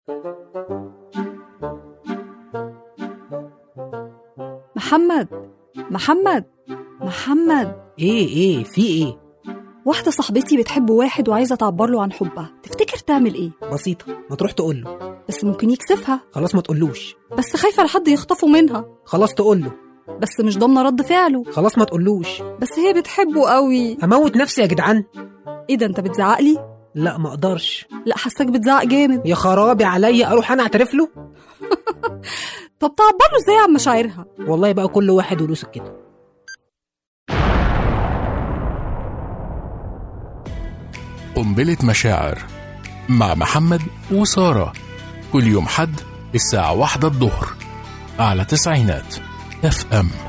محمد محمد محمد ايه ايه في ايه واحدة صاحبتي بتحب واحد وعايزة تعبر له عن حبها تفتكر تعمل ايه بسيطة ما تروح تقول له بس ممكن يكسفها خلاص ما تقولوش بس خايفة لحد يخطفه منها خلاص تقول له بس مش ضامنة رد فعله خلاص ما تقولوش بس هي بتحبه قوي اموت نفسي يا جدعان ايه ده انت بتزعق لي لا ما اقدرش لا حاساك بتزعق جامد يا خرابي عليا اروح انا اعترف له طب تعبر له ازاي عن مشاعرها والله بقى كل واحد وله سكته قنبلة مشاعر مع محمد وسارة كل يوم حد الساعة واحدة الظهر على تسعينات اف ام